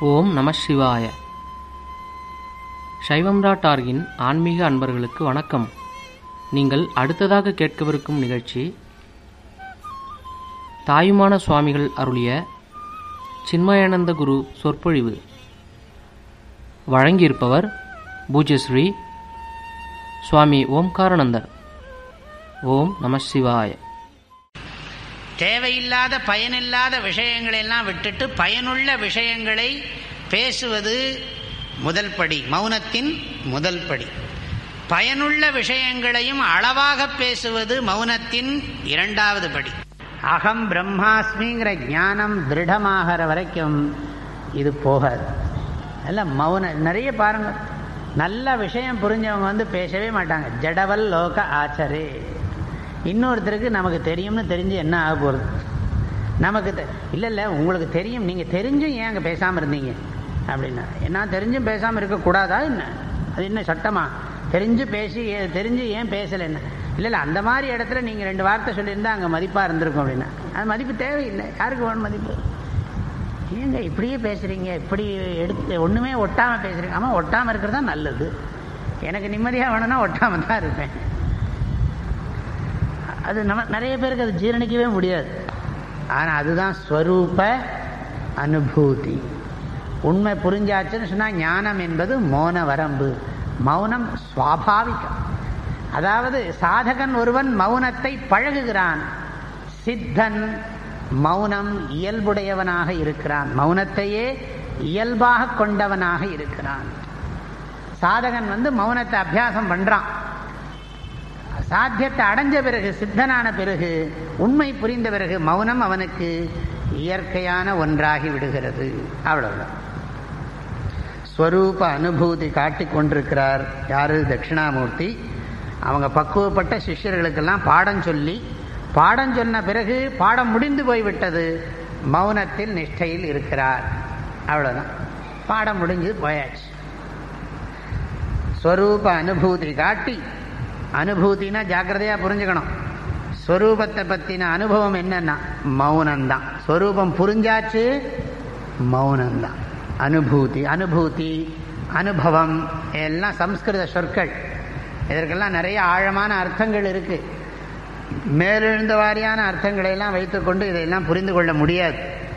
ஓம் நம சிவாய சைவம்ரா டார்கின் ஆன்மீக அன்பர்களுக்கு வணக்கம் நீங்கள் அடுத்ததாக கேட்கவிருக்கும் நிகழ்ச்சி தாயுமான சுவாமிகள் அருளிய சின்மயானந்த குரு சொற்பொழிவு வழங்கியிருப்பவர் பூஜ்யஸ்ரீ சுவாமி ஓம்காரானந்தர் ஓம் நம சிவாய தேவையில்லாத பயனில்லாத விஷயங்களை எல்லாம் விட்டுட்டு பயனுள்ள விஷயங்களை பேசுவது முதல் படி மௌனத்தின் முதல் படி பயனுள்ள விஷயங்களையும் அளவாக பேசுவது மௌனத்தின் இரண்டாவது படி அகம் பிரம்மாஸ்மிங்கிற ஞானம் திருடமாகிற வரைக்கும் இது போகாது அல்ல மௌன நிறைய பாருங்க நல்ல விஷயம் புரிஞ்சவங்க வந்து பேசவே மாட்டாங்க ஜடவல் லோக ஆச்சரே இன்னொருத்தருக்கு நமக்கு தெரியும்னு தெரிஞ்சு என்ன ஆக போகிறது நமக்கு தெ இல்லை இல்லை உங்களுக்கு தெரியும் நீங்கள் தெரிஞ்சும் ஏன் அங்கே பேசாமல் இருந்தீங்க அப்படின்னா என்ன தெரிஞ்சும் பேசாமல் இருக்கக்கூடாதா என்ன அது என்ன சட்டமா தெரிஞ்சு பேசி ஏ- தெரிஞ்சு ஏன் பேசலை என்ன இல்லை இல்லை அந்த மாதிரி இடத்துல நீங்கள் ரெண்டு வார்த்தை சொல்லியிருந்தா அங்கே மதிப்பாக இருந்திருக்கும் அப்படின்னா அது மதிப்பு தேவையில்லை யாருக்கு வேணும் மதிப்பு ஏங்க இப்படியே பேசுகிறீங்க இப்படி எடுத்து ஒன்றுமே ஒட்டாமல் பேசுகிறீங்க ஆமாம் ஒட்டாமல் இருக்கிறது தான் நல்லது எனக்கு நிம்மதியாக வேணும்னா ஒட்டாமல் தான் இருப்பேன் அது நம்ம நிறைய பேருக்கு அது ஜீரணிக்கவே முடியாது ஆனால் அதுதான் ஸ்வரூப அனுபூதி உண்மை புரிஞ்சாச்சுன்னு சொன்னால் ஞானம் என்பது மௌன வரம்பு மௌனம் சுவாபாவிகம் அதாவது சாதகன் ஒருவன் மௌனத்தை பழகுகிறான் சித்தன் மௌனம் இயல்புடையவனாக இருக்கிறான் மௌனத்தையே இயல்பாக கொண்டவனாக இருக்கிறான் சாதகன் வந்து மௌனத்தை அபியாசம் பண்றான் சாத்தியத்தை அடைஞ்ச பிறகு சித்தனான பிறகு உண்மை புரிந்த பிறகு மௌனம் அவனுக்கு இயற்கையான ஒன்றாகி விடுகிறது அவ்வளவுதான் ஸ்வரூப அனுபூதி காட்டிக் கொண்டிருக்கிறார் யாரு தட்சிணாமூர்த்தி அவங்க பக்குவப்பட்ட சிஷ்யர்களுக்கெல்லாம் பாடம் சொல்லி பாடம் சொன்ன பிறகு பாடம் முடிந்து போய்விட்டது மௌனத்தில் நிஷ்டையில் இருக்கிறார் அவ்வளவுதான் பாடம் முடிஞ்சு போயாச்சு ஸ்வரூப அனுபூதி காட்டி அனுபூதினா ஜாக்கிரதையா புரிஞ்சுக்கணும் ஸ்வரூபத்தை பத்தின அனுபவம் என்னன்னா மௌனம்தான் ஸ்வரூபம் புரிஞ்சாச்சு மௌனம்தான் அனுபூதி அனுபூதி அனுபவம் எல்லாம் சம்ஸ்கிருத சொற்கள் இதற்கெல்லாம் நிறைய ஆழமான அர்த்தங்கள் இருக்கு மேலெழுந்த வாரியான அர்த்தங்களை எல்லாம் வைத்துக்கொண்டு இதையெல்லாம் புரிந்து கொள்ள முடியாது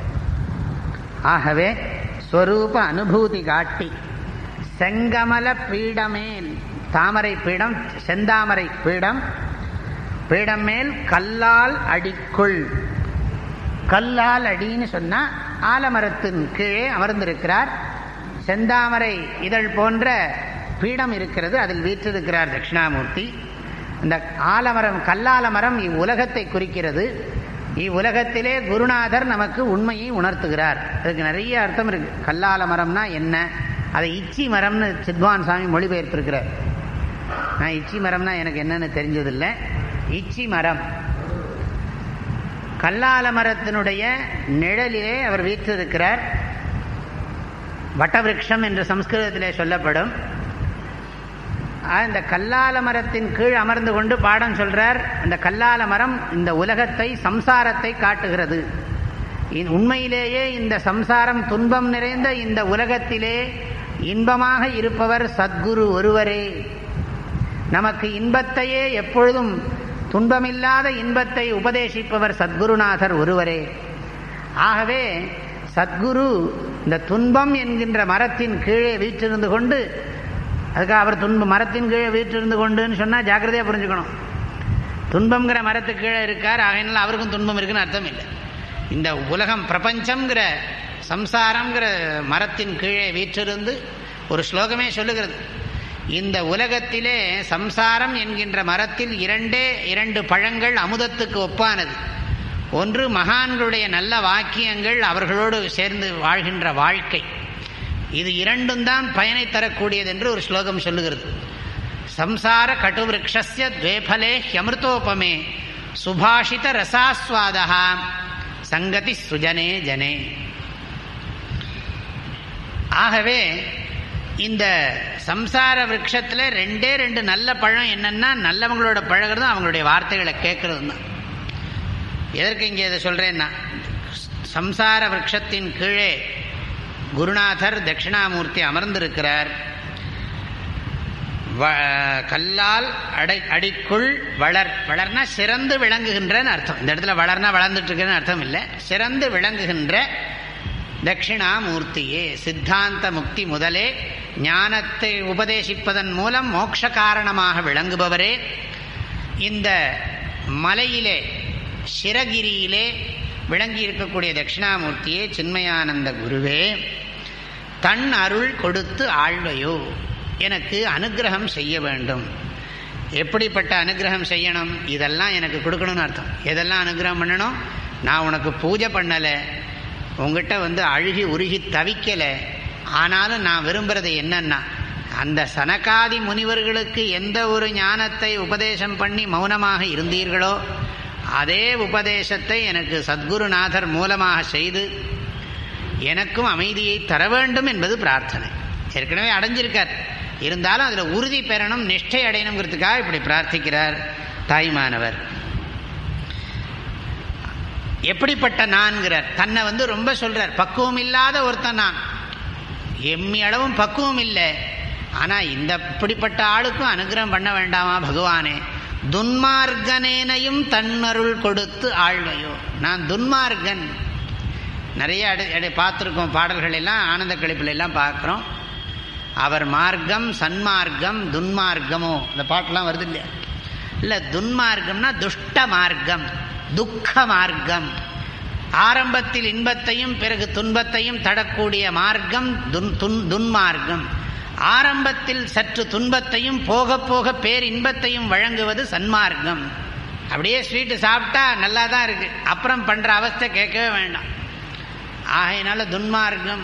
ஆகவே ஸ்வரூப அனுபூதி காட்டி செங்கமல பீடமேல் தாமரை பீடம் செந்தாமரை பீடம் பீடம் மேல் கல்லால் அடிக்குள் கல்லால் அடின்னு சொன்னா ஆலமரத்தின் கீழே அமர்ந்திருக்கிறார் செந்தாமரை இதழ் போன்ற பீடம் இருக்கிறது அதில் வீற்றிருக்கிறார் தட்சிணாமூர்த்தி இந்த ஆலமரம் கல்லாலமரம் இவ்வுலகத்தை குறிக்கிறது இவ்வுலகத்திலே குருநாதர் நமக்கு உண்மையை உணர்த்துகிறார் அதுக்கு நிறைய அர்த்தம் இருக்கு கல்லாலமரம்னா என்ன அதை இச்சி மரம்னு சித்வான் சாமி மொழிபெயர்த்திருக்கிறார் நான் இச்சி மரம்னா எனக்கு என்னன்னு தெரிஞ்சதில்லை இச்சி மரம் கல்லால மரத்தினுடைய நிழலிலே அவர் வீற்றிருக்கிறார் வட்டவிருட்சம் என்று சம்ஸ்கிருதத்திலே சொல்லப்படும் ஆ, இந்த கல்லால மரத்தின் கீழ் அமர்ந்து கொண்டு பாடம் சொல்றார் இந்த கல்லால மரம் இந்த உலகத்தை சம்சாரத்தை காட்டுகிறது இ- உண்மையிலேயே இந்த சம்சாரம் துன்பம் நிறைந்த இந்த உலகத்திலே இன்பமாக இருப்பவர் சத்குரு ஒருவரே நமக்கு இன்பத்தையே எப்பொழுதும் துன்பமில்லாத இன்பத்தை உபதேசிப்பவர் சத்குருநாதர் ஒருவரே ஆகவே சத்குரு இந்த துன்பம் என்கின்ற மரத்தின் கீழே வீற்றிருந்து கொண்டு அதுக்காக அவர் துன்ப மரத்தின் கீழே வீற்றிருந்து கொண்டுன்னு சொன்னால் ஜாக்கிரதையாக புரிஞ்சுக்கணும் துன்பம்ங்கிற மரத்துக்கு கீழே இருக்கார் ஆகையினால அவருக்கும் துன்பம் இருக்குன்னு அர்த்தம் இல்லை இந்த உலகம் பிரபஞ்சம்ங்கிற சம்சாரம்ங்கிற மரத்தின் கீழே வீற்றிருந்து ஒரு ஸ்லோகமே சொல்லுகிறது இந்த உலகத்திலே சம்சாரம் என்கின்ற மரத்தில் இரண்டே இரண்டு பழங்கள் அமுதத்துக்கு ஒப்பானது ஒன்று மகான்களுடைய நல்ல வாக்கியங்கள் அவர்களோடு சேர்ந்து வாழ்கின்ற வாழ்க்கை இது இரண்டும் தான் பயனை தரக்கூடியது என்று ஒரு ஸ்லோகம் சொல்லுகிறது சம்சார கட்டுவிருக்ஷஸ்ய துவேபலே ஹியமிருத்தோபமே சுபாஷித ரசாஸ்வாதா சங்கதி சுஜனே ஜனே ஆகவே இந்த சம்சார விரக்ஷத்தில் ரெண்டே ரெண்டு நல்ல பழம் என்னன்னா நல்லவங்களோட பழகிறதும் அவங்களுடைய வார்த்தைகளை கேட்கறதும் தான் எதற்கு இங்கே இதை சொல்றேன்னா சம்சார விரக்ஷத்தின் கீழே குருநாதர் தட்சிணாமூர்த்தி அமர்ந்திருக்கிறார் வ- கல்லால் அடை அடிக்குள் வளர் வளர்னா சிறந்து விளங்குகின்றன்னு அர்த்தம் இந்த இடத்துல வளர்னா வளர்ந்துட்டு இருக்குன்னு அர்த்தம் இல்லை சிறந்து விளங்குகின்ற தட்சிணாமூர்த்தியே சித்தாந்த முக்தி முதலே ஞானத்தை உபதேசிப்பதன் மூலம் மோட்ச காரணமாக விளங்குபவரே இந்த மலையிலே சிரகிரியிலே விளங்கி இருக்கக்கூடிய தட்சிணாமூர்த்தியே சின்மயானந்த குருவே தன் அருள் கொடுத்து ஆழ்வையோ எனக்கு அனுக்கிரகம் செய்ய வேண்டும் எப்படிப்பட்ட அனுக்கிரகம் செய்யணும் இதெல்லாம் எனக்கு கொடுக்கணும்னு அர்த்தம் எதெல்லாம் அனுக்கிரகம் பண்ணணும் நான் உனக்கு பூஜை பண்ணலை உங்ககிட்ட வந்து அழுகி உருகி தவிக்கலை ஆனாலும் நான் விரும்புறது என்னன்னா அந்த சனகாதி முனிவர்களுக்கு எந்த ஒரு ஞானத்தை உபதேசம் பண்ணி மௌனமாக இருந்தீர்களோ அதே உபதேசத்தை எனக்கு சத்குருநாதர் மூலமாக செய்து எனக்கும் அமைதியை தர வேண்டும் என்பது பிரார்த்தனை ஏற்கனவே அடைஞ்சிருக்கார் இருந்தாலும் அதில் உறுதி பெறணும் நிஷ்டை அடையணுங்கிறதுக்காக இப்படி பிரார்த்திக்கிறார் தாய்மானவர் எப்படிப்பட்ட நான்கிறார் தன்னை வந்து ரொம்ப சொல்றார் பக்குவம் இல்லாத ஒருத்தன் நான் எம்மி அளவும் பக்குவம் இல்லை ஆனால் இந்த இப்படிப்பட்ட ஆளுக்கும் அனுகிரகம் பண்ண வேண்டாமா பகவானே துன்மார்கனேனையும் தன்னருள் கொடுத்து ஆழ்வையோ நான் துன்மார்கன் நிறைய அடி அடி பார்த்துருக்கோம் பாடல்கள் எல்லாம் ஆனந்த கழிப்பில் எல்லாம் பார்க்குறோம் அவர் மார்க்கம் சன்மார்க்கம் துன்மார்க்கமோ இந்த பாட்டெலாம் வருது இல்லையா இல்லை துன்மார்க்கம்னா துஷ்ட மார்க்கம் துக்க மார்க்கம் ஆரம்பத்தில் இன்பத்தையும் பிறகு துன்பத்தையும் தடக்கூடிய மார்க்கம் துன் துன் துன்மார்க்கம் ஆரம்பத்தில் சற்று துன்பத்தையும் போக போக பேர் இன்பத்தையும் வழங்குவது சன்மார்க்கம் அப்படியே ஸ்வீட்டு சாப்பிட்டா நல்லா தான் இருக்கு அப்புறம் பண்ற அவஸ்தை கேட்கவே வேண்டாம் ஆகையினால துன்மார்க்கம்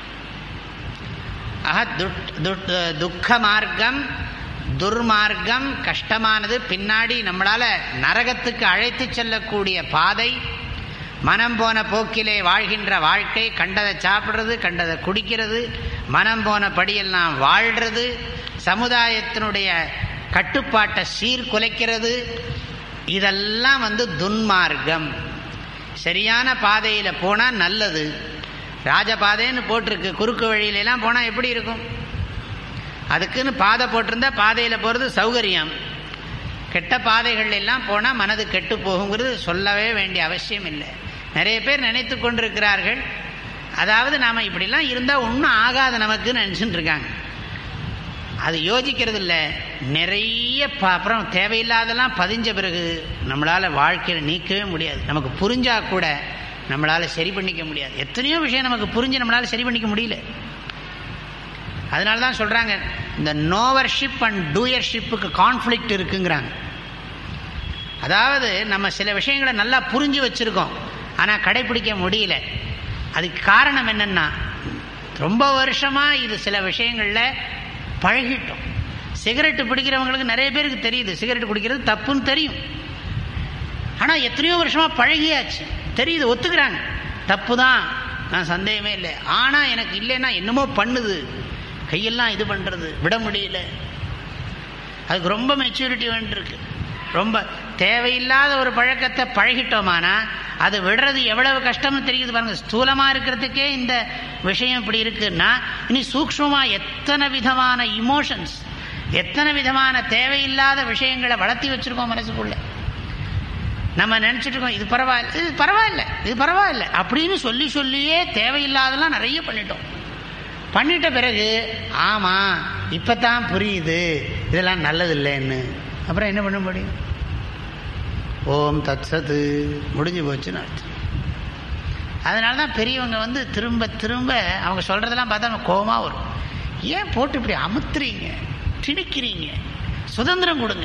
ஆக துட்- துட்- துக்க மார்க்கம் துர்மார்க்கம் கஷ்டமானது பின்னாடி நம்மளால நரகத்துக்கு அழைத்து செல்லக்கூடிய பாதை மனம் போன போக்கிலே வாழ்கின்ற வாழ்க்கை கண்டதை சாப்பிட்றது கண்டதை குடிக்கிறது மனம் போன படியெல்லாம் வாழ்றது சமுதாயத்தினுடைய கட்டுப்பாட்டை சீர்குலைக்கிறது இதெல்லாம் வந்து துன்மார்க்கம் சரியான பாதையில் போனால் நல்லது ராஜபாதைன்னு போட்டிருக்கு குறுக்கு வழியிலெல்லாம் போனால் எப்படி இருக்கும் அதுக்குன்னு பாதை போட்டிருந்தா பாதையில் போகிறது சௌகரியம் கெட்ட பாதைகள் எல்லாம் போனால் மனது கெட்டு போகுங்கிறது சொல்லவே வேண்டிய அவசியம் இல்லை நிறைய பேர் நினைத்து கொண்டிருக்கிறார்கள் அதாவது நாம் இப்படிலாம் இருந்தால் ஒன்றும் ஆகாது நமக்குன்னு நினச்சிட்டு இருக்காங்க அது யோசிக்கிறது இல்லை நிறைய ப- அப்புறம் தேவையில்லாதெல்லாம் பதிஞ்ச பிறகு நம்மளால் வாழ்க்கையில் நீக்கவே முடியாது நமக்கு புரிஞ்சா கூட நம்மளால் சரி பண்ணிக்க முடியாது எத்தனையோ விஷயம் நமக்கு புரிஞ்சு நம்மளால் சரி பண்ணிக்க முடியல அதனால தான் சொல்கிறாங்க இந்த நோவர்ஷிப் அண்ட் டூயர்ஷிப்புக்கு கான்ஃப்ளிக்ட் இருக்குங்கிறாங்க அதாவது நம்ம சில விஷயங்களை நல்லா புரிஞ்சு வச்சுருக்கோம் ஆனால் கடைப்பிடிக்க முடியல அதுக்கு காரணம் என்னென்னா ரொம்ப வருஷமாக இது சில விஷயங்களில் பழகிட்டோம் சிகரெட்டு பிடிக்கிறவங்களுக்கு நிறைய பேருக்கு தெரியுது சிகரெட் குடிக்கிறது தப்புன்னு தெரியும் ஆனால் எத்தனையோ வருஷமாக பழகியாச்சு தெரியுது ஒத்துக்கிறாங்க தப்பு தான் நான் சந்தேகமே இல்லை ஆனால் எனக்கு இல்லைன்னா என்னமோ பண்ணுது கையெல்லாம் இது பண்ணுறது விட முடியல அதுக்கு ரொம்ப மெச்சூரிட்டி வேண்டியிருக்கு ரொம்ப தேவையில்லாத ஒரு பழக்கத்தை பழகிட்டோமானா அது விடுறது எவ்வளவு கஷ்டம்னு தெரியுது பாருங்க ஸ்தூலமாக இருக்கிறதுக்கே இந்த விஷயம் இப்படி இருக்குன்னா இனி சூக்ஷ்மமாக எத்தனை விதமான இமோஷன்ஸ் எத்தனை விதமான தேவையில்லாத விஷயங்களை வளர்த்தி வச்சிருக்கோம் மனசுக்குள்ள நம்ம நினச்சிட்டு இருக்கோம் இது பரவாயில்ல இது பரவாயில்ல இது பரவாயில்ல அப்படின்னு சொல்லி சொல்லியே தேவையில்லாதெல்லாம் நிறைய பண்ணிட்டோம் பண்ணிட்ட பிறகு ஆமாம் இப்போ தான் புரியுது இதெல்லாம் நல்லதில்லைன்னு அப்புறம் என்ன பண்ண முடியும் ஓம் தத் சத்து முடிஞ்சு போச்சுன்னு அர்த்தம் அதனால தான் பெரியவங்க வந்து திரும்ப திரும்ப அவங்க சொல்கிறதெல்லாம் பார்த்தா நமக்கு கோபமாக வரும் ஏன் போட்டு இப்படி அமுத்துறீங்க திணிக்கிறீங்க சுதந்திரம் கொடுங்க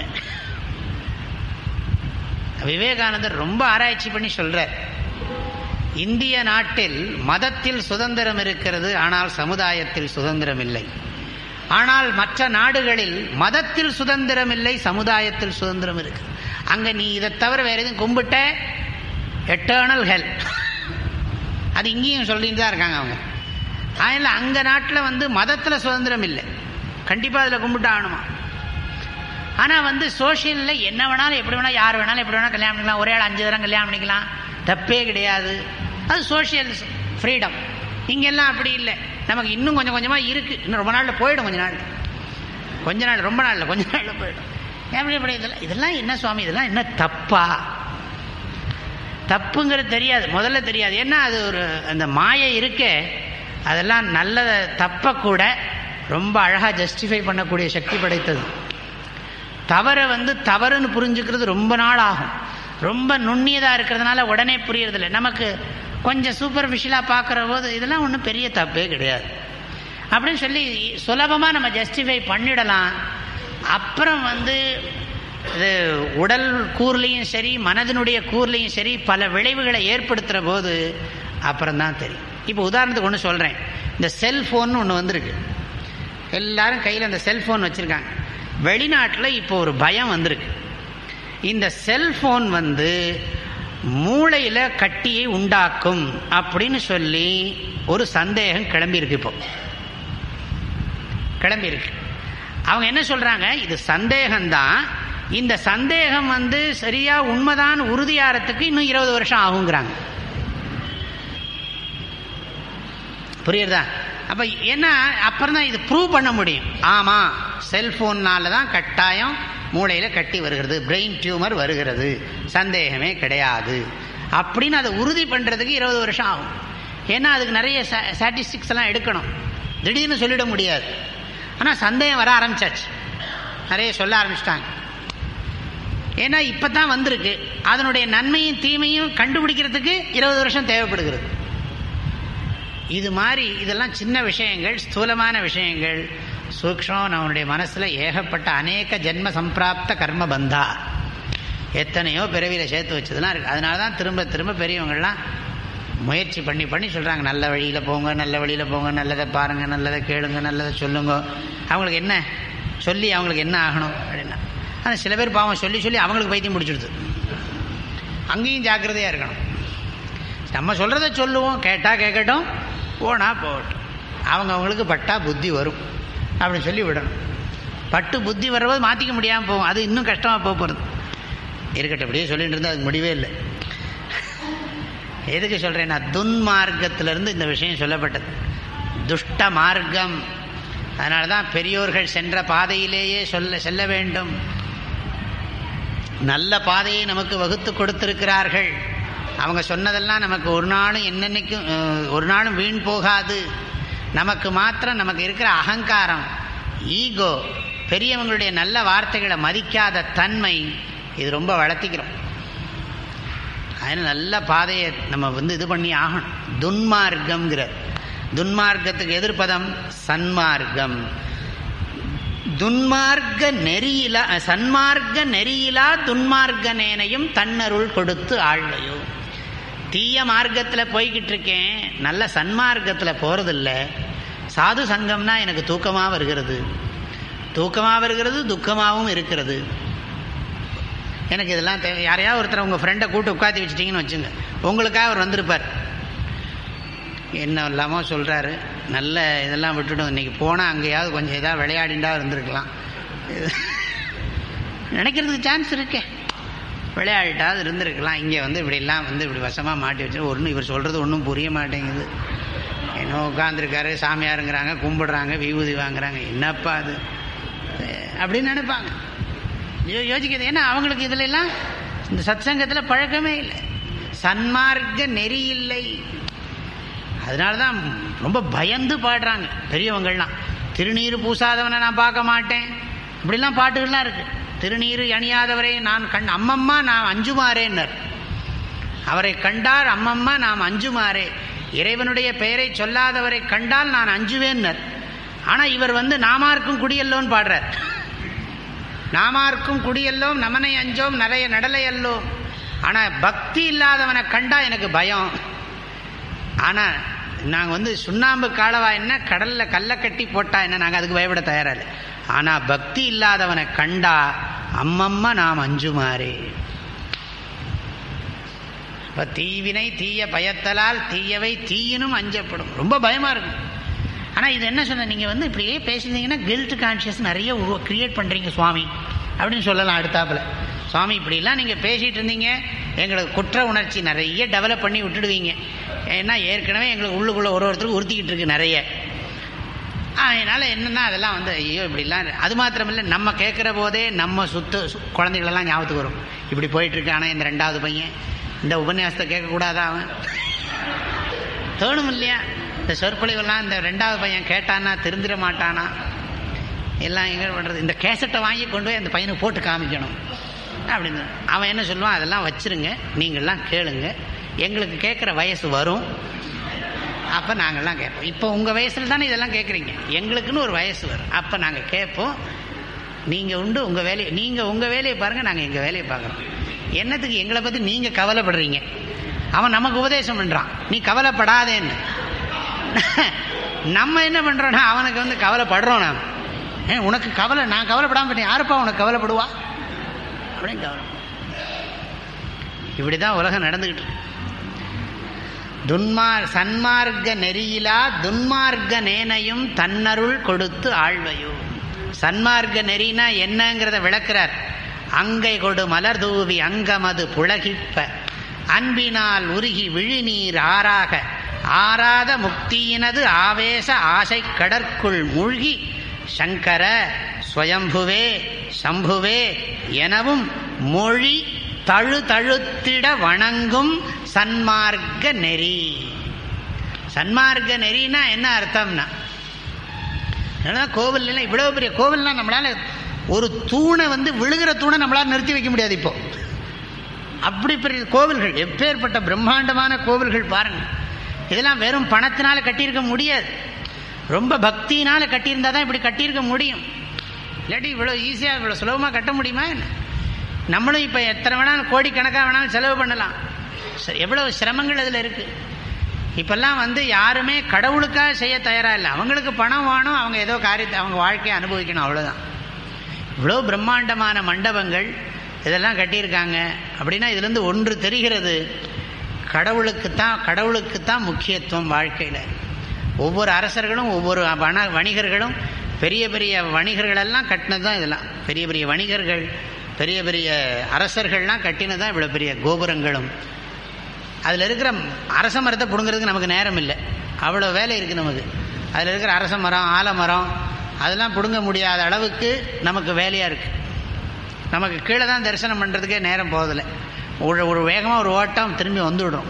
விவேகானந்தர் ரொம்ப ஆராய்ச்சி பண்ணி சொல்றார் இந்திய நாட்டில் மதத்தில் சுதந்திரம் இருக்கிறது ஆனால் சமுதாயத்தில் சுதந்திரம் இல்லை ஆனால் மற்ற நாடுகளில் மதத்தில் சுதந்திரம் இல்லை சமுதாயத்தில் சுதந்திரம் இருக்கு அங்க நீ இதை தவிர வேற எதுவும் கும்பிட்ட எட்டர்னல் ஹெல் அது இங்கேயும் சொல்லிட்டு தான் இருக்காங்க அவங்க அதனால் அங்க நாட்டில் வந்து மதத்தில் சுதந்திரம் இல்லை கண்டிப்பாக அதில் கும்பிட்டு ஆகணுமா ஆனால் வந்து சோஷியலில் என்ன வேணாலும் எப்படி வேணாலும் யார் வேணாலும் எப்படி வேணாலும் கல்யாணம் பண்ணிக்கலாம் ஒரே ஆள் அஞ்சு தரம் கல்யாணம் பண்ணிக்கலாம் தப்பே கிடையாது அது சோஷியல் ஃப்ரீடம் இங்கெல்லாம் அப்படி இல்லை நமக்கு இன்னும் கொஞ்சம் கொஞ்சமாக இருக்குது இன்னும் ரொம்ப நாளில் போயிடும் கொஞ்ச நாள் கொஞ்ச நாள் ரொம்ப நாளில் கொஞ்ச நாளில் போயிடும் எப்படி இப்படி இதெல்லாம் இதெல்லாம் என்ன சுவாமி இதெல்லாம் என்ன தப்பா தப்புங்கிறது தெரியாது முதல்ல தெரியாது ஏன்னா அது ஒரு அந்த மாயை இருக்கே அதெல்லாம் நல்லதை தப்ப கூட ரொம்ப அழகாக ஜஸ்டிஃபை பண்ணக்கூடிய சக்தி படைத்தது தவறை வந்து தவறுன்னு புரிஞ்சுக்கிறது ரொம்ப நாள் ஆகும் ரொம்ப நுண்ணியதாக இருக்கிறதுனால உடனே புரியறதில்ல நமக்கு கொஞ்சம் சூப்பர்ஃபிஷியலாக பார்க்குற போது இதெல்லாம் ஒன்றும் பெரிய தப்பே கிடையாது அப்படின்னு சொல்லி சுலபமாக நம்ம ஜஸ்டிஃபை பண்ணிடலாம் அப்புறம் வந்து இது உடல் கூர்லையும் சரி மனதினுடைய கூர்லையும் சரி பல விளைவுகளை ஏற்படுத்துகிற போது அப்புறம் தான் தெரியும் இப்போ உதாரணத்துக்கு ஒன்று சொல்கிறேன் இந்த செல்ஃபோன் ஒன்று வந்திருக்கு எல்லாரும் கையில் அந்த செல்ஃபோன் வச்சுருக்காங்க வெளிநாட்டில் இப்போ ஒரு பயம் வந்திருக்கு இந்த செல்ஃபோன் வந்து மூளையில் கட்டியை உண்டாக்கும் அப்படின்னு சொல்லி ஒரு சந்தேகம் கிளம்பியிருக்கு இப்போ கிளம்பியிருக்கு அவங்க என்ன சொல்றாங்க இது சந்தேகம்தான் இந்த சந்தேகம் வந்து சரியா உண்மைதான் உறுதியாகிறதுக்கு இன்னும் இருபது வருஷம் ஆகுங்கிறாங்க புரியுறதா அப்ப ஏன்னா அப்புறம் தான் இது ப்ரூவ் பண்ண முடியும் ஆமா செல்போன்னால தான் கட்டாயம் மூளையில கட்டி வருகிறது பிரெயின் டியூமர் வருகிறது சந்தேகமே கிடையாது அப்படின்னு அதை உறுதி பண்றதுக்கு இருபது வருஷம் ஆகும் ஏன்னா அதுக்கு நிறைய ஸ்டாட்டிஸ்டிக்ஸ் எல்லாம் எடுக்கணும் திடீர்னு சொல்லிட முடியாது ஆனால் சந்தேகம் வர ஆரம்பிச்சாச்சு நிறைய சொல்ல ஆரம்பிச்சிட்டாங்க ஏன்னா இப்போ தான் வந்திருக்கு அதனுடைய நன்மையும் தீமையும் கண்டுபிடிக்கிறதுக்கு இருபது வருஷம் தேவைப்படுகிறது இது மாதிரி இதெல்லாம் சின்ன விஷயங்கள் ஸ்தூலமான விஷயங்கள் சூக்ஷம் நம்மளுடைய மனசில் ஏகப்பட்ட அநேக ஜென்ம சம்பிராப்த கர்ம பந்தா எத்தனையோ பிறவியில் சேர்த்து வச்சதுலாம் இருக்குது அதனால தான் திரும்ப திரும்ப பெரியவங்கள்லாம் முயற்சி பண்ணி பண்ணி சொல்கிறாங்க நல்ல வழியில் போங்க நல்ல வழியில் போங்க நல்லதை பாருங்கள் நல்லதை கேளுங்க நல்லதை சொல்லுங்க அவங்களுக்கு என்ன சொல்லி அவங்களுக்கு என்ன ஆகணும் அப்படின்னா ஆனால் சில பேர் பாவம் சொல்லி சொல்லி அவங்களுக்கு பைத்தியம் பிடிச்சிடுது அங்கேயும் ஜாக்கிரதையாக இருக்கணும் நம்ம சொல்கிறத சொல்லுவோம் கேட்டால் கேட்கட்டும் போனா போகட்டும் அவங்க அவங்களுக்கு பட்டா புத்தி வரும் அப்படின்னு சொல்லி விடணும் பட்டு புத்தி வரும்போது மாற்றிக்க முடியாமல் போகும் அது இன்னும் கஷ்டமாக போக போகிறது இருக்கட்டும் அப்படியே சொல்லிட்டு இருந்தால் அதுக்கு முடிவே இல்லை எதுக்கு சொல்கிறேன்னா துன்மார்க்கத்திலிருந்து இந்த விஷயம் சொல்லப்பட்டது துஷ்ட மார்க்கம் அதனால தான் பெரியோர்கள் சென்ற பாதையிலேயே சொல்ல செல்ல வேண்டும் நல்ல பாதையை நமக்கு வகுத்து கொடுத்திருக்கிறார்கள் அவங்க சொன்னதெல்லாம் நமக்கு ஒரு நாளும் என்னென்னைக்கும் ஒரு நாளும் வீண் போகாது நமக்கு மாத்திரம் நமக்கு இருக்கிற அகங்காரம் ஈகோ பெரியவங்களுடைய நல்ல வார்த்தைகளை மதிக்காத தன்மை இது ரொம்ப வளர்த்திக்கிறோம் அதனால் நல்ல பாதையை நம்ம வந்து இது பண்ணி ஆகணும் துன்மார்க்கம்ங்கிற துன்மார்க்கத்துக்கு எதிர்ப்பதம் சன்மார்க்கம் துன்மார்க்க நெறியிலா சன்மார்க்க நெறியிலா துன்மார்க்க நேனையும் தன்னருள் கொடுத்து ஆழ்வையோ தீய மார்க்கத்தில் போய்கிட்டு இருக்கேன் நல்ல சன்மார்க்கத்தில் போகிறதில்ல சாது சங்கம்னா எனக்கு தூக்கமாக வருகிறது தூக்கமாக வருகிறது துக்கமாகவும் இருக்கிறது எனக்கு இதெல்லாம் தேவை யாரையாவது ஒருத்தர் உங்கள் ஃப்ரெண்டை கூட்டு உட்காந்து வச்சிட்டிங்கன்னு வச்சுங்க உங்களுக்காக அவர் வந்திருப்பார் என்ன இல்லாமோ சொல்கிறாரு நல்ல இதெல்லாம் விட்டுடும் இன்றைக்கி போனால் அங்கேயாவது கொஞ்சம் ஏதாவது விளையாடிண்டா இருந்திருக்கலாம் நினைக்கிறதுக்கு சான்ஸ் இருக்கே விளையாடிட்டாவது இருந்திருக்கலாம் இங்கே வந்து இப்படிலாம் வந்து இப்படி வசமாக மாட்டி வச்சு ஒன்றும் இவர் சொல்கிறது ஒன்றும் புரிய மாட்டேங்குது என்ன உட்காந்துருக்காரு சாமியாருங்கிறாங்க கும்பிடுறாங்க விபூதி வாங்குறாங்க என்னப்பா அது அப்படின்னு நினைப்பாங்க யோ யோசிக்கிறது ஏன்னா அவங்களுக்கு இதுல எல்லாம் இந்த சத் சங்கத்தில் பழக்கமே இல்லை சன்மார்க்க நெறி இல்லை அதனால தான் ரொம்ப பயந்து பாடுறாங்க பெரியவங்கள்லாம் திருநீர் பூசாதவனை நான் பார்க்க மாட்டேன் இப்படிலாம் பாட்டுகள்லாம் இருக்கு திருநீர் அணியாதவரை நான் கண் அம்மம்மா நான் அஞ்சுமாறேன்னர் அவரை கண்டார் அம்மம்மா நாம் அஞ்சுமாறே இறைவனுடைய பெயரை சொல்லாதவரை கண்டால் நான் அஞ்சுவேன்னர் ஆனால் இவர் வந்து நாமார்க்கும் குடியல்லோன்னு பாடுறார் நாமார்க்கும் குடியல்லோம் நமனை அஞ்சோம் நிறைய நடலை அல்லோம் ஆனால் பக்தி இல்லாதவனை கண்டா எனக்கு பயம் ஆனால் நாங்கள் வந்து சுண்ணாம்பு காலவா என்ன கடலில் கல்லை கட்டி போட்டா என்ன நாங்கள் அதுக்கு பயப்பட தயாரா இல்லை ஆனால் பக்தி இல்லாதவனை கண்டா அம்மம்மா நாம் அஞ்சுமாறே இப்போ தீவினை தீய பயத்தலால் தீயவை தீயினும் அஞ்சப்படும் ரொம்ப பயமாக இருக்கும் ஆனால் இது என்ன சொன்ன நீங்கள் வந்து இப்படியே பேசுனீங்கன்னா கில்ட் கான்ஷியஸ் நிறைய உருவ கிரியேட் பண்ணுறீங்க சுவாமி அப்படின்னு சொல்லலாம் அடுத்தாப்புல சுவாமி இப்படிலாம் நீங்கள் பேசிகிட்டு இருந்தீங்க எங்களுக்கு குற்ற உணர்ச்சி நிறைய டெவலப் பண்ணி விட்டுடுவீங்க ஏன்னா ஏற்கனவே எங்களுக்கு உள்ளுக்குள்ளே ஒரு ஒருத்தருக்கு உறுத்திக்கிட்டு இருக்கு நிறைய அதனால் என்னென்னா அதெல்லாம் வந்து ஐயோ இப்படிலாம் அது மாத்திரமில்லை நம்ம கேட்குற போதே நம்ம சுத்த சு- குழந்தைகளெல்லாம் ஞாபகத்துக்கு வரும் இப்படி போயிட்டுருக்கானே இந்த ரெண்டாவது பையன் இந்த உபன்யாசத்தை கேட்கக்கூடாதா அவன் தோணும் இல்லையா இந்த சொற்பொழிவெல்லாம் இந்த ரெண்டாவது பையன் கேட்டானா திருந்திர மாட்டானா எல்லாம் எங்கே பண்ணுறது இந்த கேசட்டை வாங்கி கொண்டு போய் அந்த பையனுக்கு போட்டு காமிக்கணும் அப்படின்னு அவன் என்ன சொல்லுவான் அதெல்லாம் வச்சிருங்க நீங்கள்லாம் கேளுங்க எங்களுக்கு கேட்குற வயசு வரும் அப்போ நாங்கள்லாம் கேட்போம் இப்போ உங்கள் வயசில் தானே இதெல்லாம் கேட்குறீங்க எங்களுக்குன்னு ஒரு வயசு வரும் அப்போ நாங்கள் கேட்போம் நீங்கள் உண்டு உங்கள் வேலையை நீங்கள் உங்கள் வேலையை பாருங்கள் நாங்கள் எங்கள் வேலையை பார்க்குறோம் என்னத்துக்கு எங்களை பற்றி நீங்கள் கவலைப்படுறீங்க அவன் நமக்கு உபதேசம் பண்ணுறான் நீ கவலைப்படாதேன்னு நம்ம என்ன பண்ணுறோன்னா அவனுக்கு வந்து கவலைப்படுறோம் நாம் ஏன் உனக்கு கவலை நான் கவலைப்படாமல் பண்ணி யாருப்பா உனக்கு கவலைப்படுவா அப்படின்னு கவலை இப்படி தான் உலகம் நடந்துக்கிட்டு இருக்கு துன்மார் சன்மார்க்க நெறியிலா துன்மார்க்க நேனையும் தன்னருள் கொடுத்து ஆழ்வையும் சன்மார்க்க நெறினா என்னங்கிறத விளக்குறார் அங்கை கொடு மலர் தூவி அங்கமது புலகிப்ப அன்பினால் உருகி விழிநீர் ஆறாக ஆறாத முக்தியினது ஆவேச ஆசை கடற்குள் மூழ்கி சங்கர ஸ்வயம்புவே சம்புவே எனவும் மொழி தழு தழுத்திட வணங்கும் சன்மார்க்க நெறி சன்மார்க்க நெறினா என்ன அர்த்தம்னா அதனால கோவில்லாம் இவ்வளவு பெரிய கோவில்லாம் நம்மளால ஒரு தூணை வந்து விழுகிற தூணை நம்மளால நிறுத்தி வைக்க முடியாது இப்போ அப்படி பெரிய கோவில்கள் எப்பேற்பட்ட பிரம்மாண்டமான கோவில்கள் பாருங்க இதெல்லாம் வெறும் பணத்தினால கட்டியிருக்க முடியாது ரொம்ப பக்தியினால கட்டியிருந்தா தான் இப்படி கட்டியிருக்க முடியும் இல்லாட்டி இவ்வளோ ஈஸியாக இவ்வளோ சுலபமாக கட்ட முடியுமா என்ன நம்மளும் இப்போ எத்தனை வேணாலும் கோடிக்கணக்காக வேணாலும் செலவு பண்ணலாம் சரி, எவ்வளவு சிரமங்கள் அதில் இருக்குது இப்பெல்லாம் வந்து யாருமே கடவுளுக்காக செய்ய தயாராக இல்லை அவங்களுக்கு பணம் வேணும் அவங்க ஏதோ காரியத்தை அவங்க வாழ்க்கையை அனுபவிக்கணும் அவ்வளோதான் இவ்வளோ பிரம்மாண்டமான மண்டபங்கள் இதெல்லாம் கட்டியிருக்காங்க அப்படின்னா இதுலேருந்து ஒன்று தெரிகிறது கடவுளுக்கு தான் கடவுளுக்கு தான் முக்கியத்துவம் வாழ்க்கையில் ஒவ்வொரு அரசர்களும் ஒவ்வொரு வண வணிகர்களும் பெரிய பெரிய வணிகர்களெல்லாம் கட்டினது தான் இதெல்லாம் பெரிய பெரிய வணிகர்கள் பெரிய பெரிய அரசர்கள்லாம் கட்டினது தான் இவ்வளோ பெரிய கோபுரங்களும் அதில் இருக்கிற அரச மரத்தை பிடுங்கிறதுக்கு நமக்கு நேரம் இல்லை அவ்வளோ வேலை இருக்குது நமக்கு அதில் இருக்கிற அரச மரம் ஆலமரம் அதெல்லாம் பிடுங்க முடியாத அளவுக்கு நமக்கு வேலையாக இருக்குது நமக்கு கீழே தான் தரிசனம் பண்ணுறதுக்கே நேரம் போதில்லை ஒரு ஒரு வேகமாக ஒரு ஓட்டம் திரும்பி வந்துவிடும்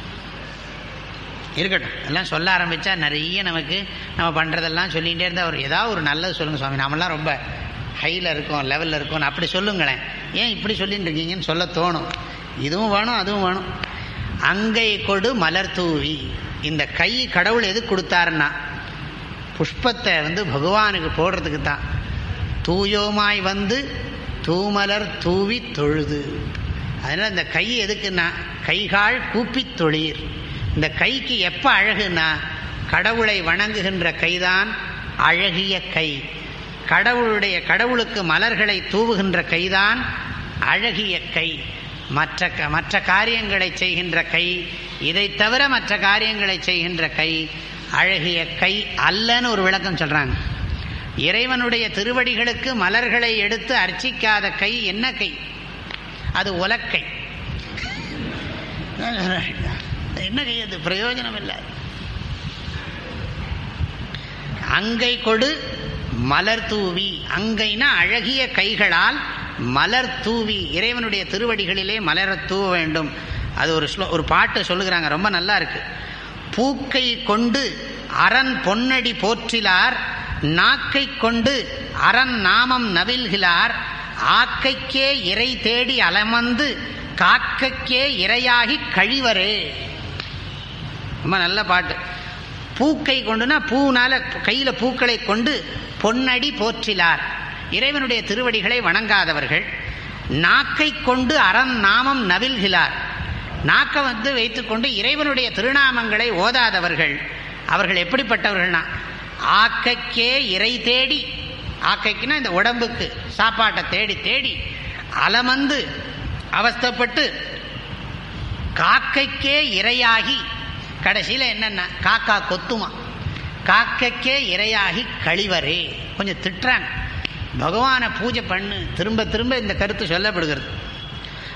இருக்கட்டும் எல்லாம் சொல்ல ஆரம்பித்தா நிறைய நமக்கு நம்ம பண்ணுறதெல்லாம் சொல்லிகிட்டே இருந்தால் ஒரு ஏதாவது ஒரு நல்லது சொல்லுங்கள் சுவாமி நாமெல்லாம் ரொம்ப ஹையில் இருக்கோம் லெவலில் இருக்கோம் அப்படி சொல்லுங்களேன் ஏன் இப்படி சொல்லிட்டு இருக்கீங்கன்னு சொல்ல தோணும் இதுவும் வேணும் அதுவும் வேணும் அங்கை கொடு மலர் தூவி இந்த கை கடவுள் எது கொடுத்தாருன்னா புஷ்பத்தை வந்து பகவானுக்கு போடுறதுக்கு தான் தூயோமாய் வந்து தூமலர் தூவி தொழுது அதனால் இந்த கை எதுக்குன்னா கைகால் கூப்பித் தொழீர் இந்த கைக்கு எப்போ அழகுன்னா கடவுளை வணங்குகின்ற கைதான் அழகிய கை கடவுளுடைய கடவுளுக்கு மலர்களை தூவுகின்ற கைதான் அழகிய கை மற்ற க- மற்ற காரியங்களை செய்கின்ற கை இதை தவிர மற்ற காரியங்களை செய்கின்ற கை அழகிய கை அல்லன்னு ஒரு விளக்கம் சொல்றாங்க இறைவனுடைய திருவடிகளுக்கு மலர்களை எடுத்து அர்ச்சிக்காத கை என்ன கை அது உலக்கை என்ன கை அது பிரயோஜனம் இல்லை அங்கை கொடு மலர் தூவி அங்கைனா அழகிய கைகளால் மலர் தூவி இறைவனுடைய திருவடிகளிலே மலர தூவ வேண்டும் அது ஒரு ஸ்லோ ஒரு பாட்டு சொல்லுகிறாங்க ரொம்ப நல்லா இருக்கு பூக்கை கொண்டு அரண் பொன்னடி போற்றிலார் நாக்கை கொண்டு அரண் நாமம் நவில்கிறார் ஆக்கைக்கே இறை தேடி அலமந்து காக்கைக்கே இரையாகி கழிவரே ரொம்ப நல்ல பாட்டு பூக்கை கொண்டுனா பூனால கையில பூக்களை கொண்டு பொன்னடி போற்றிலார் இறைவனுடைய திருவடிகளை வணங்காதவர்கள் நாக்கை கொண்டு அரண் நாமம் நவில்கிறார் நாக்கை வந்து வைத்துக்கொண்டு இறைவனுடைய திருநாமங்களை ஓதாதவர்கள் அவர்கள் எப்படிப்பட்டவர்கள்னா ஆக்கைக்கே இறை தேடி ஆக்கைக்குன்னா இந்த உடம்புக்கு சாப்பாட்டை தேடி தேடி அலமந்து அவஸ்தைப்பட்டு காக்கைக்கே இரையாகி கடைசியில் என்னன்னா காக்கா கொத்துமா காக்கைக்கே இரையாகி கழிவரே கொஞ்சம் திட்டுறாங்க பகவானை பூஜை பண்ணு திரும்ப திரும்ப இந்த கருத்து சொல்லப்படுகிறது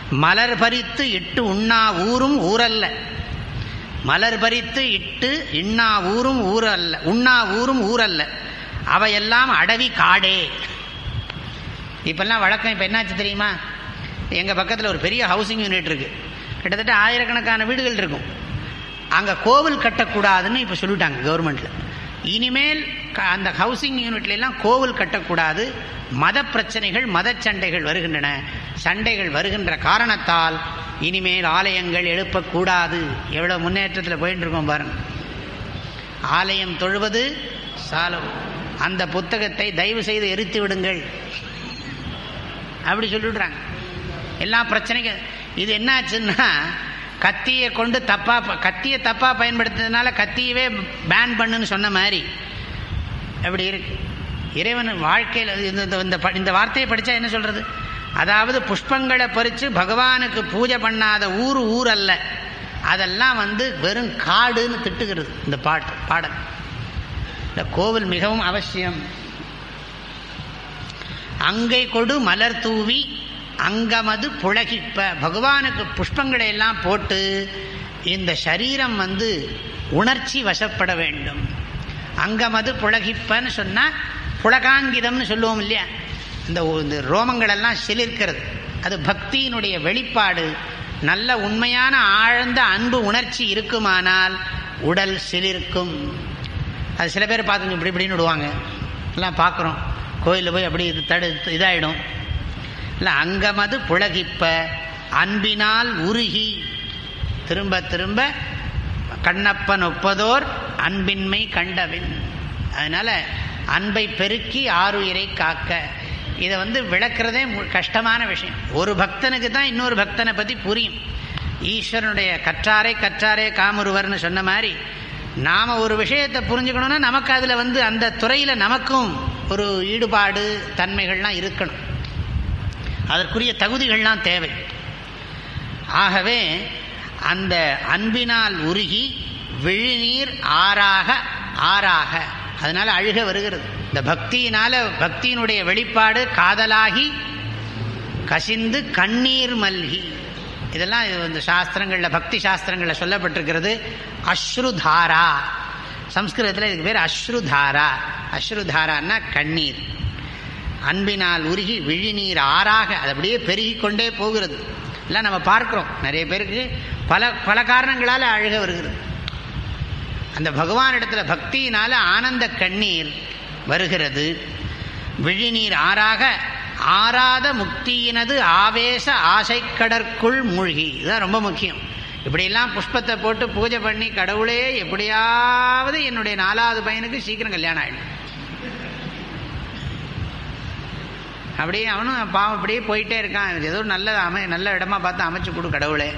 மலர் பறித்து இட்டு உண்ணா ஊரும் ஊரல்ல மலர் பறித்து இட்டு இன்னா ஊரும் ஊரல்ல உண்ணா ஊரும் ஊரல்ல அவையெல்லாம் அடவி காடே இப்பெல்லாம் வழக்கம் இப்போ என்னாச்சு தெரியுமா எங்கள் பக்கத்தில் ஒரு பெரிய ஹவுசிங் யூனிட் இருக்கு கிட்டத்தட்ட ஆயிரக்கணக்கான வீடுகள் இருக்கும் அங்கே கோவில் கட்டக்கூடாதுன்னு இப்போ சொல்லிட்டாங்க கவர்மெண்ட்டில் இனிமேல் க- அந்த ஹவுசிங் யூனிட்ல எல்லாம் கோவில் கட்டக்கூடாது மத பிரச்சனைகள் மத சண்டைகள் வருகின்றன சண்டைகள் வருகின்ற காரணத்தால் இனிமேல் ஆலயங்கள் எழுப்பக்கூடாது எவ்வளோ முன்னேற்றத்தில் போயிட்டு இருக்கோம் பாருங்க ஆலயம் தொழுவது சாலம் அந்த புத்தகத்தை தயவு செய்து எரித்து விடுங்கள் அப்படி சொல்லிவிடுறாங்க எல்லா பிரச்சனைக்கும் இது என்னாச்சுன்னா கத்தியை கொண்டு தப்பா ப- கத்தியை தப்பா பயன்படுத்துறதுனால கத்தியவே பேன் பண்ணுன்னு சொன்ன மாதிரி அப்படி இருக்கு இறைவன் வாழ்க்கையில் இந்த இந்த- இந்த ப- இந்த வார்த்தையை படிச்சா என்ன சொல்றது அதாவது புஷ்பங்களை பறித்து பகவானுக்கு பூஜை பண்ணாத ஊர் ஊர் அல்ல அதெல்லாம் வந்து வெறும் காடுன்னு திட்டுகிறது இந்த பாட்டு பாடல் இந்த கோவில் மிகவும் அவசியம் அங்கை கொடு மலர் தூவி அங்கமது புழகிப்ப பகவானுக்கு புஷ்பங்களை எல்லாம் போட்டு இந்த சரீரம் வந்து உணர்ச்சி வசப்பட வேண்டும் அங்கமது புழகிப்பன்னு சொன்னா புலகாங்கிதம்னு சொல்லுவோம் இல்லையா இந்த ஒ- இந்த ரோமங்கள் எல்லாம் சிலிர்க்கிறது அது பக்தியினுடைய வெளிப்பாடு நல்ல உண்மையான ஆழ்ந்த அன்பு உணர்ச்சி இருக்குமானால் உடல் சிலிர்க்கும் அது சில பேர் பார்த்துங்க இப்படி இப்படின்னு விடுவாங்க எல்லாம் பார்க்குறோம் கோயிலில் போய் அப்படி இது தடு இதாயிடும் இல்லை அங்கமது புழகிப்ப அன்பினால் உருகி திரும்ப திரும்ப கண்ணப்பன் ஒப்பதோர் அன்பின்மை கண்டபின் அதனால அன்பை பெருக்கி ஆறுயிரை காக்க இதை வந்து விளக்குறதே மு- கஷ்டமான விஷயம் ஒரு பக்தனுக்கு தான் இன்னொரு பக்தனை பற்றி புரியும் ஈஸ்வரனுடைய கற்றாரே கற்றாரே காமுருவர்னு சொன்ன மாதிரி நாம் ஒரு விஷயத்தை புரிஞ்சுக்கணும்னா நமக்கு அதில் வந்து அந்த துறையில் நமக்கும் ஒரு ஈடுபாடு தன்மைகள்லாம் இருக்கணும் அதற்குரிய தகுதிகள்லாம் தேவை ஆகவே அந்த அன்பினால் உருகி விழிநீர் ஆறாக ஆறாக அதனால அழுக வருகிறது இந்த பக்தியினால பக்தியினுடைய வெளிப்பாடு காதலாகி கசிந்து கண்ணீர் மல்கி இதெல்லாம் இது வந்து சாஸ்திரங்களில் பக்தி சாஸ்திரங்களில் சொல்லப்பட்டிருக்கிறது அஸ்ருதாரா சம்ஸ்கிருதத்தில் இதுக்கு பேர் அஸ்ருதாரா அஸ்ருதாரான்னா கண்ணீர் அன்பினால் உருகி விழிநீர் ஆறாக அது அப்படியே பெருகி கொண்டே போகிறது எல்லாம் நம்ம பார்க்கிறோம் நிறைய பேருக்கு பல பல காரணங்களால் அழுக வருகிறது அந்த பகவானிடத்துல பக்தியினால ஆனந்த கண்ணீர் வருகிறது விழிநீர் ஆறாக ஆறாத முக்தியினது ஆவேச ஆசைக்கடற்குள் மூழ்கி இதுதான் ரொம்ப முக்கியம் இப்படியெல்லாம் புஷ்பத்தை போட்டு பூஜை பண்ணி கடவுளே எப்படியாவது என்னுடைய நாலாவது பையனுக்கு சீக்கிரம் கல்யாணம் ஆயிடும் அப்படியே அவனும் பாவம் அப்படியே போயிட்டே இருக்கான் எனக்கு ஏதோ நல்ல அமை நல்ல இடமா பார்த்து அமைச்சு கொடு கடவுளே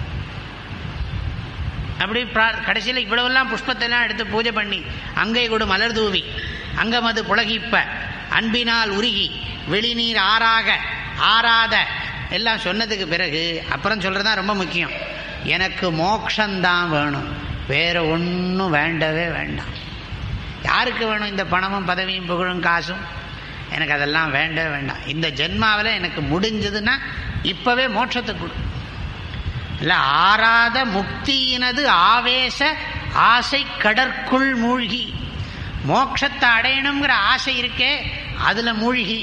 அப்படி பிரா- கடைசியில் இவ்வளவெல்லாம் புஷ்பத்தை எல்லாம் எடுத்து பூஜை பண்ணி அங்கை கொடு மலர் தூவி அங்கமது புலகிப்ப அன்பினால் உருகி வெளிநீர் ஆறாக ஆறாத எல்லாம் சொன்னதுக்கு பிறகு அப்புறம் சொல்றதா ரொம்ப முக்கியம் எனக்கு மோக்ஷந்தான் வேணும் வேற ஒன்றும் வேண்டவே வேண்டாம் யாருக்கு வேணும் இந்த பணமும் பதவியும் புகழும் காசும் எனக்கு அதெல்லாம் வேண்டவே வேண்டாம் இந்த ஜென்மாவில் எனக்கு முடிஞ்சதுன்னா இப்பவே மோட்சத்தை கொடு இல்ல ஆறாத முக்தியினது ஆவேச ஆசை கடற்குள் மூழ்கி மோட்சத்தை அடையணுங்கிற ஆசை இருக்கே அதுல மூழ்கி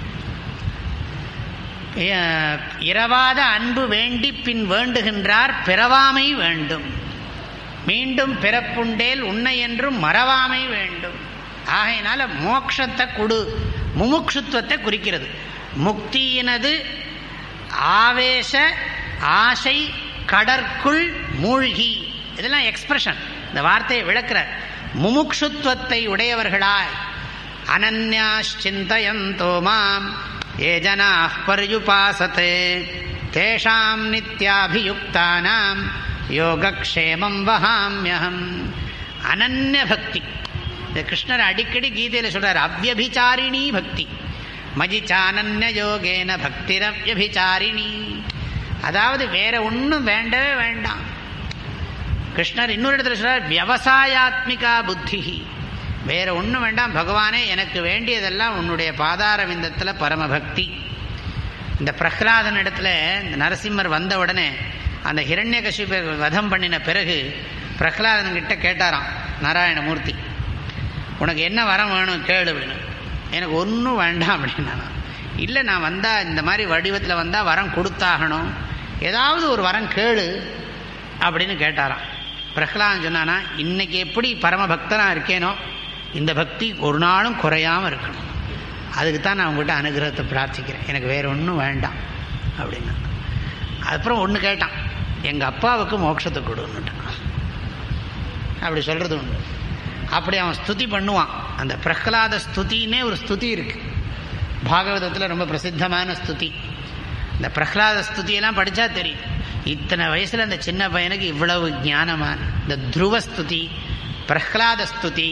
அஹ், இரவாத அன்பு வேண்டி பின் வேண்டுகின்றார் பிறவாமை வேண்டும் மீண்டும் பிறப்புண்டேல் உன்னை என்றும் மறவாமை வேண்டும் ஆகையினால மோட்சத்தை கொடு முமுட்சுத்துவத்தை குறிக்கிறது முக்தியினது ஆவேச ஆசை கடற்குள் மூழ்கி இதெல்லாம் எக்ஸ்பிரஷன் இந்த வார்த்தையை விளக்குறார் முமுட்சுத்துவத்தை உடையவர்களாய் அனன்யாச்சிந்தயந்தோ மாம் ஏ ஜனா பர்யுபாசத்தே தேஷாம் நித்யாபியுக்தானாம் யோகக்ஷேமம் வகாமியகம் அனன்ய பக்தி இந்த கிருஷ்ணர் அடிக்கடி கீதையில் சொல்றார் அவ்யபிச்சாரிணி பக்தி மஜி சானன்ய யோகேன பக்திரவ்யபிச்சாரிணி அதாவது வேற ஒன்றும் வேண்டவே வேண்டாம் கிருஷ்ணர் இன்னொரு இடத்துல சொல்றார் விவசாயாத்மிகா புத்தி வேற ஒன்றும் வேண்டாம் பகவானே எனக்கு வேண்டியதெல்லாம் உன்னுடைய பாதார விந்தத்தில் பரமபக்தி இந்த பிரஹ்லாதன் இடத்துல இந்த நரசிம்மர் வந்த உடனே அந்த ஹிரண்யகசிபை வதம் பண்ணின பிறகு பிரஹ்லாதன் கிட்ட கேட்டாராம் நாராயணமூர்த்தி உனக்கு என்ன வரம் வேணும் கேளு அப்படின்னு எனக்கு ஒன்றும் வேண்டாம் அப்படின்னா இல்லை நான் வந்தால் இந்த மாதிரி வடிவத்தில் வந்தால் வரம் கொடுத்தாகணும் ஏதாவது ஒரு வரம் கேளு அப்படின்னு கேட்டாராம் பிரஹ்லாதன் சொன்னானா இன்னைக்கு எப்படி பரமபக்தனாக இருக்கேனோ இந்த பக்தி ஒரு நாளும் குறையாமல் இருக்கணும் அதுக்கு தான் நான் உங்கள்கிட்ட அனுகிரகத்தை பிரார்த்திக்கிறேன் எனக்கு வேறு ஒன்றும் வேண்டாம் அப்படின்னா அப்புறம் ஒன்று கேட்டான் எங்கள் அப்பாவுக்கு மோட்சத்தை கொடுன்னுட்டான் அப்படி சொல்கிறது உண்டு அப்படி அவன் ஸ்துதி பண்ணுவான் அந்த பிரஹ்லாத ஸ்துதின்னே ஒரு ஸ்துதி இருக்கு பாகவதத்தில் ரொம்ப பிரசித்தமான ஸ்துதி இந்த பிரஹ்லாத ஸ்துதியெல்லாம் படித்தா தெரியும் இத்தனை வயசில் அந்த சின்ன பையனுக்கு இவ்வளவு ஞானமான இந்த துருவ ஸ்துதி பிரஹ்லாத ஸ்துதி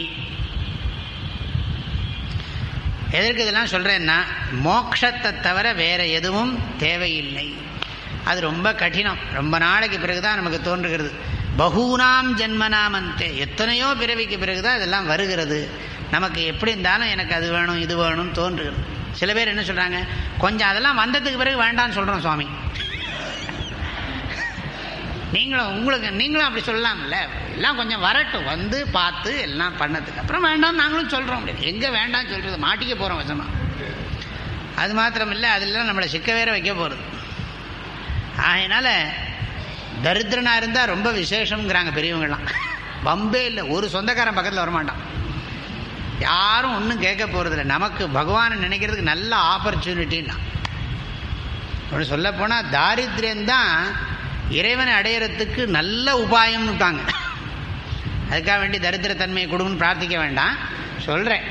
எதற்கு இதெல்லாம் சொல்கிறேன்னா மோக்ஷத்தை தவிர வேற எதுவும் தேவையில்லை அது ரொம்ப கடினம் ரொம்ப நாளைக்கு பிறகுதான் நமக்கு தோன்றுகிறது பகூனாம் ஜென்மனாமந்தே எத்தனையோ பிறவிக்கு பிறகுதான் இதெல்லாம் வருகிறது நமக்கு எப்படி இருந்தாலும் எனக்கு அது வேணும் இது வேணும்னு தோன்றுகிறது சில பேர் என்ன சொல்கிறாங்க கொஞ்சம் அதெல்லாம் வந்ததுக்கு பிறகு வேண்டாம்னு சொல்கிறோம் சுவாமி நீங்களும் உங்களுக்கு நீங்களும் அப்படி சொல்லலாம்ல எல்லாம் கொஞ்சம் வரட்டும் வந்து பார்த்து எல்லாம் பண்ணதுக்கு அப்புறம் வேண்டாம் நாங்களும் சொல்கிறோம் எங்கே வேண்டாம் சொல்கிறது மாட்டிக்க போகிறோம் வசமா அது மாத்திரம் இல்லை அதெல்லாம் நம்மளை சிக்க வேற வைக்க போகிறது ஆகையினால தரித்திரனாக இருந்தால் ரொம்ப விசேஷங்கிறாங்க பெரியவங்களாம் பம்பே இல்லை ஒரு சொந்தக்காரன் பக்கத்தில் வரமாட்டான் யாரும் ஒன்றும் கேட்க போகிறதில்ல நமக்கு பகவானை நினைக்கிறதுக்கு நல்ல ஆப்பர்ச்சுனிட்டின்னா ஒன்று சொல்ல போனால் தாரித்ரியம்தான் இறைவனை அடையிறதுக்கு நல்ல உபாயம்னுட்டாங்க அதுக்காக வேண்டி தரித்திரத்தன்மையை கொடுங்கன்னு பிரார்த்திக்க வேண்டாம் சொல்கிறேன்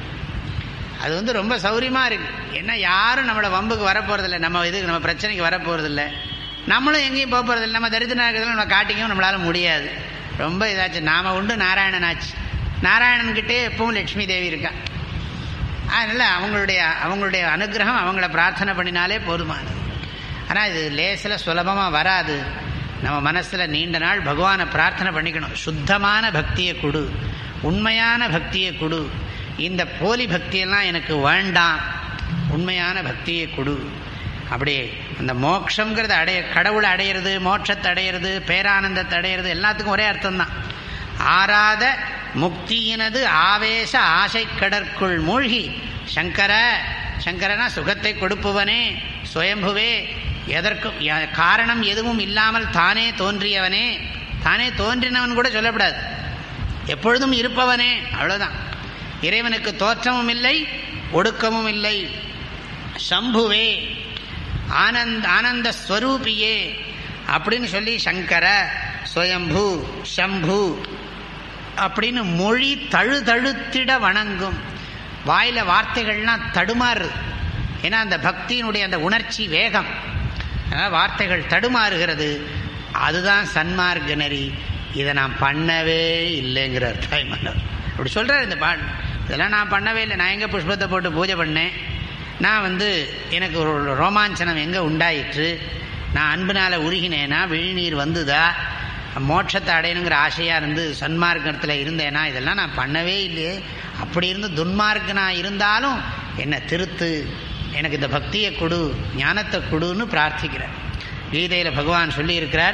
அது வந்து ரொம்ப சௌரியமாக இருக்குது ஏன்னா யாரும் நம்மளை வம்புக்கு வரப்போகிறதில்ல நம்ம இதுக்கு நம்ம பிரச்சனைக்கு வரப்போகிறதில்ல நம்மளும் எங்கேயும் போக போகிறதில்ல நம்ம தரித்திரம் இருக்கிறதுல நம்ம காட்டிக்கவும் நம்மளால் முடியாது ரொம்ப இதாச்சு நாம் உண்டு நாராயணன் ஆச்சு நாராயணன்கிட்டே எப்பவும் லட்சுமி தேவி இருக்கா அதனால் அவங்களுடைய அவங்களுடைய அனுகிரகம் அவங்கள பிரார்த்தனை பண்ணினாலே போதுமானது ஆனால் இது லேசில் சுலபமாக வராது நம்ம மனசில் நீண்ட நாள் பகவானை பிரார்த்தனை பண்ணிக்கணும் சுத்தமான பக்தியை கொடு உண்மையான பக்தியை கொடு இந்த போலி பக்தியெல்லாம் எனக்கு வேண்டாம் உண்மையான பக்தியை கொடு அப்படியே அந்த மோட்சங்கிறது அடைய கடவுளை அடையிறது மோட்சத்தை அடையிறது பேரானந்தத்தை அடையிறது எல்லாத்துக்கும் ஒரே அர்த்தம்தான் ஆறாத முக்தியினது ஆவேச ஆசை கடற்குள் மூழ்கி சங்கர சங்கரனா சுகத்தை கொடுப்பவனே சுயம்புவே எதற்கும் காரணம் எதுவும் இல்லாமல் தானே தோன்றியவனே தானே தோன்றினவன் கூட சொல்லப்படாது எப்பொழுதும் இருப்பவனே அவ்வளோதான் இறைவனுக்கு தோற்றமும் இல்லை ஒடுக்கமும் இல்லை சம்புவே ஆனந்த் ஆனந்த ஸ்வரூபியே அப்படின்னு சொல்லி சங்கர சுயம்பு சம்பு அப்படின்னு மொழி தழு தழுத்திட வணங்கும் வாயில வார்த்தைகள்லாம் தடுமாறு ஏன்னா அந்த பக்தியினுடைய அந்த உணர்ச்சி வேகம் அதனால் வார்த்தைகள் தடுமாறுகிறது அதுதான் சன்மார்க்க நெறி இதை நான் பண்ணவே இல்லைங்கிறார் தாய்மன்னர் அப்படி சொல்கிறார் இந்த பாட் இதெல்லாம் நான் பண்ணவே இல்லை நான் எங்கே புஷ்பத்தை போட்டு பூஜை பண்ணேன் நான் வந்து எனக்கு ஒரு ரோமாஞ்சனம் எங்கே உண்டாயிற்று நான் அன்புனால் உருகினேனா விழிநீர் வந்துதா மோட்சத்தை அடையணுங்கிற ஆசையாக இருந்து சன்மார்க்கத்தில் இருந்தேனா இதெல்லாம் நான் பண்ணவே இல்லையே அப்படி இருந்து துன்மார்க்கனாக இருந்தாலும் என்னை திருத்து எனக்கு இந்த பக்தியை கொடு ஞானத்தை கொடுன்னு பிரார்த்திக்கிறேன் கீதையில் பகவான் சொல்லியிருக்கிறார்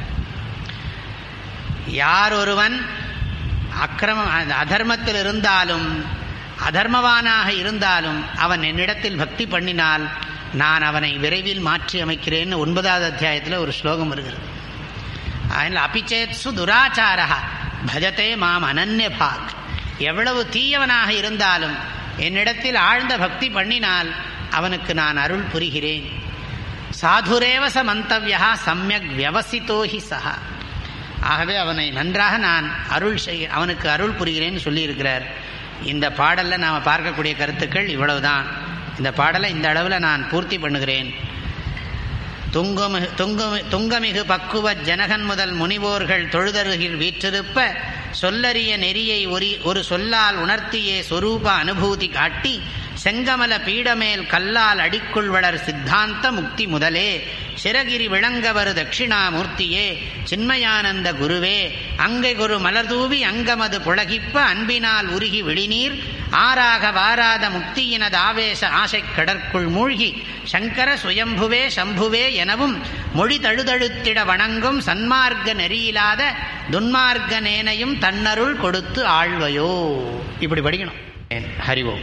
யார் ஒருவன் அக்கிரமம் அதர்மத்தில் இருந்தாலும் அதர்மவானாக இருந்தாலும் அவன் என்னிடத்தில் பக்தி பண்ணினால் நான் அவனை விரைவில் மாற்றி அமைக்கிறேன்னு ஒன்பதாவது அத்தியாயத்தில் ஒரு ஸ்லோகம் வருகிறது அதனால் அபிச்சேத்சு துராச்சாரா பஜத்தே மாம் அனன்ய பாக் எவ்வளவு தீயவனாக இருந்தாலும் என்னிடத்தில் ஆழ்ந்த பக்தி பண்ணினால் அவனுக்கு நான் அருள் புரிகிறேன் சாதுரேவச மந்தவியா சமயக் வியவசித்தோஹி சஹா ஆகவே அவனை நன்றாக நான் அருள் செய் அவனுக்கு அருள் புரிகிறேன்னு சொல்லியிருக்கிறார் இந்த பாடலில் நாம் பார்க்கக்கூடிய கருத்துக்கள் இவ்வளவுதான் இந்த பாடலை இந்த அளவில் நான் பூர்த்தி பண்ணுகிறேன் துங்கமிகு துங்கமி துங்கமிகு பக்குவ ஜனகன் முதல் முனிவோர்கள் தொழுதருகில் வீற்றிருப்ப சொல்லறிய நெறியை ஒரு ஒரு சொல்லால் உணர்த்தியே சொரூப அனுபூதி காட்டி செங்கமல பீடமேல் கல்லால் அடிக்குள் வளர் சித்தாந்த முக்தி முதலே சிறகிரி விளங்கவரு தட்சிணாமூர்த்தியே சின்மயானந்த குருவே அங்கை குரு மலர்தூவி அங்கமது புலகிப்ப அன்பினால் உருகி விழிநீர் ஆறாக வாராத முக்தியினது ஆவேச ஆசைக் கடற்குள் மூழ்கி சங்கர சுயம்புவே சம்புவே எனவும் மொழி தழுதழுத்திட வணங்கும் சன்மார்க்க நெறியிலாத துன்மார்க்க நேனையும் தன்னருள் கொடுத்து ஆழ்வையோ இப்படி படிக்கணும் ஹரிவோம்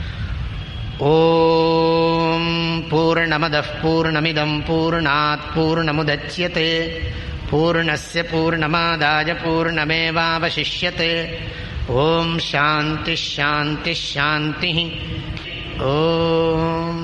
ॐ पूर्णमदः पूर्णमिदं पूर्णात् पूर्णमुदच्यते पूर्णस्य पूर्णमादाय पूर्णमेवावशिष्यते ॐ शान्तिः शान्तिः शान्तिः ॐ